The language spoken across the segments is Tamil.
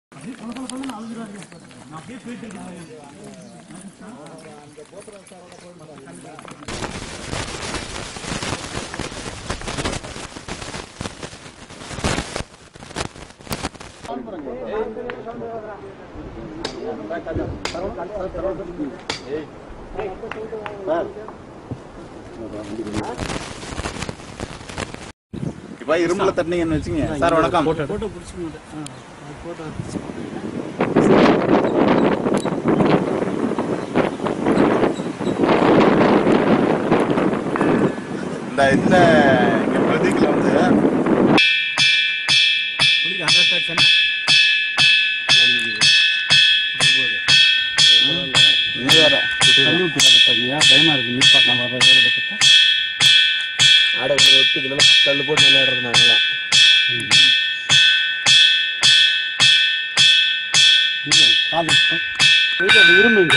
இப்போ இரும்புல தட்டினீங்கன்னு வச்சுங்க சார் வணக்கம் போட்டோ பிடிச்சி மாட்டேன் போட்டோ இந்த இந்த இங்க பிரதீக்ல வந்து ஹண்ட்ரட் ஆக்ஷன் இது வேற தள்ளி விட்டுறாங்க பயமா இருக்கு நீ பார்க்கலாம் வர வேலை பார்த்துட்டா ஆடை கொண்டு விட்டு இதெல்லாம் கல் போட்டு விளையாடுறது நாங்களாம் இல்லை காது வீட்டில் அது இரும்புங்க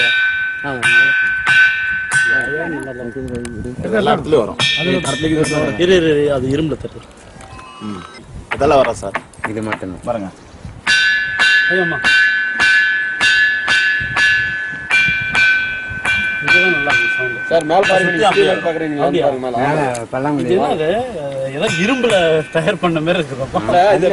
எல்லா இடத்துலயும் வரும் இரு இரு இரு, அது இரும்புல தட்டு ம். இதெல்லாம் வரும் சார் இது மட்டும் பாருங்க ஐயம்மா இதுதான் நல்லா இருக்கு சவுண்டு சார் மேல் பாருங்க சுத்தி அப்படியே கீழே பாக்குறீங்களா அப்படியா? பாருங்க மேல இது என்னது ஏதோ இரும்புல தயார் பண்ண மாதிரி இருக்குதுப்பா இல்ல, இது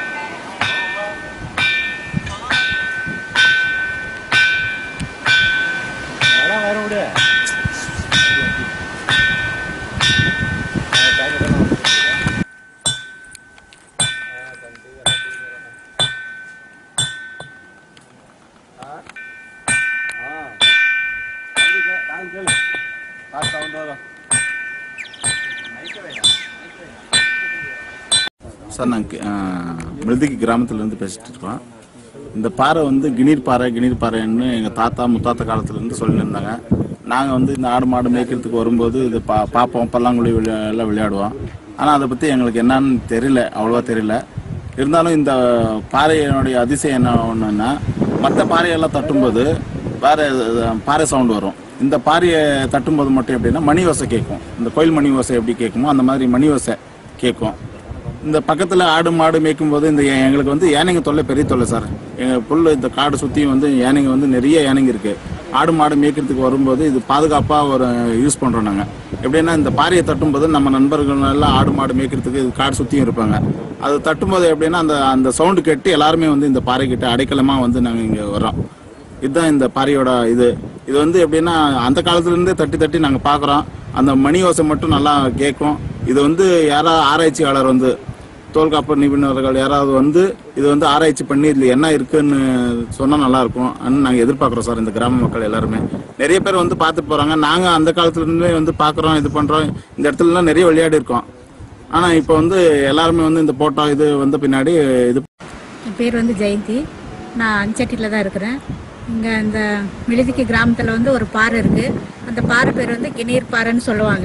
சார் நாங்கள் மிருதிக்கு கிராமத்துலேருந்து பேசிட்டு இருக்கோம் இந்த பாறை வந்து கிணீர் பாறை கிணீர் பாறைன்னு எங்கள் தாத்தா முத்தாத்தா காலத்துலேருந்து சொல்லியிருந்தாங்க நாங்கள் வந்து இந்த ஆடு மாடு மேய்க்கிறதுக்கு வரும்போது இது பா பார்ப்போம் பல்லாங்குழி விளையா எல்லாம் விளையாடுவோம் ஆனால் அதை பற்றி எங்களுக்கு என்னன்னு தெரியல அவ்வளோவா தெரியல இருந்தாலும் இந்த பாறையினுடைய அதிசயம் என்ன ஒன்றுன்னா மற்ற பாறையெல்லாம் தட்டும்போது வேற அஹ், பாறை சவுண்ட் வரும் இந்த பாறையை தட்டும்போது மட்டும் எப்படின்னா மணி ஓசை கேட்கும் இந்த கோயில் மணி ஓசை எப்படி கேட்குமோ அந்த மாதிரி மணி ஓசை கேட்கும் இந்த பக்கத்தில் ஆடு மாடு மேய்க்கும் போது இந்த எ- எங்களுக்கு வந்து யானைங்க தொல்லை பெரிய தொல்லை சார் எங்கள் புல் இந்த காடு சுற்றியும் வந்து யானைங்க வந்து நிறைய யானைங்க இருக்கு ஆடு மாடு மேய்க்கிறதுக்கு வரும்போது இது பாதுகாப்பாக ஒரு யூஸ் பண்ணுறோம் நாங்கள் எப்படின்னா இந்த பாறையை தட்டும்போது நம்ம நண்பர்கள் எல்லாம் ஆடு மாடு மேய்க்கிறதுக்கு இது காடு சுற்றியும் இருப்பாங்க அது தட்டும்போது எப்படின்னா அந்த அந்த சவுண்டு கேட்டு எல்லாருமே வந்து இந்த பாறைக்கிட்ட அடைக்கலமாக வந்து நாங்கள் இங்கே வர்றோம் இதுதான் இந்த பாறையோட இது இது வந்து எப்படின்னா அந்த காலத்துல இருந்தே தட்டி தட்டி நாங்கள் பார்க்குறோம் அந்த மணி ஓசை மட்டும் நல்லா கேட்கும் இது வந்து யாராவது ஆராய்ச்சியாளர் வந்து தோல்காப்பு நிபுணர்கள் யாராவது வந்து இது வந்து ஆராய்ச்சி பண்ணி இதில் என்ன இருக்குன்னு சொன்னால் நல்லா இருக்கும் நாங்கள் எதிர்பார்க்குறோம் சார் இந்த கிராம மக்கள் எல்லாருமே நிறைய பேர் வந்து பார்த்துட்டு போகிறாங்க நாங்கள் அந்த காலத்துல இருந்தே வந்து பார்க்குறோம் இது பண்ணுறோம் இந்த இடத்துலலாம் நிறைய விளையாடி இருக்கோம் ஆனால் இப்போ வந்து எல்லாருமே வந்து இந்த போட்டோ இது வந்த பின்னாடி இது என் பேர் வந்து ஜெயந்தி நான் அஞ்சட்டியில் தான் இருக்கிறேன் இங்கே இந்த மிழுதிக்கு கிராமத்தில் வந்து ஒரு பாறை இருக்குது அந்த பாறை பேர் வந்து கிணீர் பாறைன்னு சொல்லுவாங்க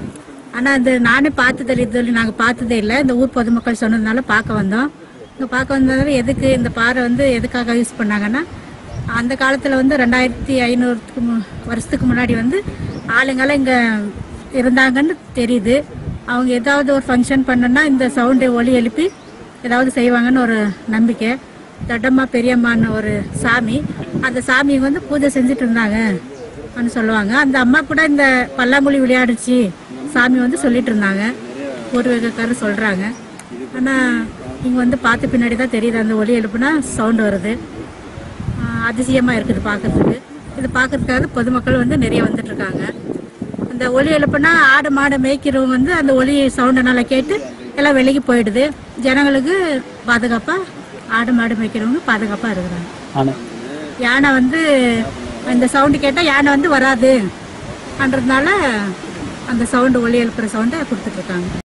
ஆனால் அது நானே பார்த்ததில்லை இது நாங்கள் பார்த்ததே இல்லை இந்த ஊர் பொதுமக்கள் சொன்னதுனால பார்க்க வந்தோம் இங்கே பார்க்க வந்ததால எதுக்கு இந்த பாறை வந்து எதுக்காக யூஸ் பண்ணாங்கன்னா அந்த காலத்தில் வந்து ரெண்டாயிரத்தி ஐநூறுக்கு மு வருஷத்துக்கு முன்னாடி வந்து ஆளுங்கெல்லாம் இங்கே இருந்தாங்கன்னு தெரியுது அவங்க ஏதாவது ஒரு ஃபங்க்ஷன் பண்ணனா இந்த சவுண்டை ஒலி எழுப்பி ஏதாவது செய்வாங்கன்னு ஒரு நம்பிக்கை தட்டம்மா பெரியம்மான்னு ஒரு சாமி அந்த சாமி வந்து பூஜை செஞ்சுட்டு இருந்தாங்க அப்படின்னு சொல்லுவாங்க அந்த அம்மா கூட இந்த பல்லாங்குழி விளையாடுச்சு சாமி வந்து சொல்லிட்டு இருந்தாங்க பூர்வீகக்காரர் சொல்றாங்க ஆனா இங்க வந்து பார்த்த பின்னாடி தான் தெரியுது அந்த ஒலி எழுப்புனா சவுண்ட் வருது ஆஹ் அதிசயமா இருக்குது பார்க்கறதுக்கு இது பார்க்கறதுக்காக பொதுமக்கள் வந்து நிறைய வந்துட்டு இருக்காங்க அந்த ஒலி எழுப்புனா ஆடு மாடு மேய்க்கிறவங்க வந்து அந்த ஒலி சவுண்டை நல்லா கேட்டு எல்லாம் வெளிக்கு போயிடுது ஜனங்களுக்கு பாதுகாப்பா ஆடு மாடு மேய்க்கிறவங்க பாதுகாப்பா இருக்கிறாங்க ஆனால் யானை வந்து இந்த சவுண்டு கேட்டால் யானை வந்து வராது அன்றதுனால அந்த சவுண்டு ஒலி எழுப்புற சவுண்டை கொடுத்துட்டு இருக்காங்க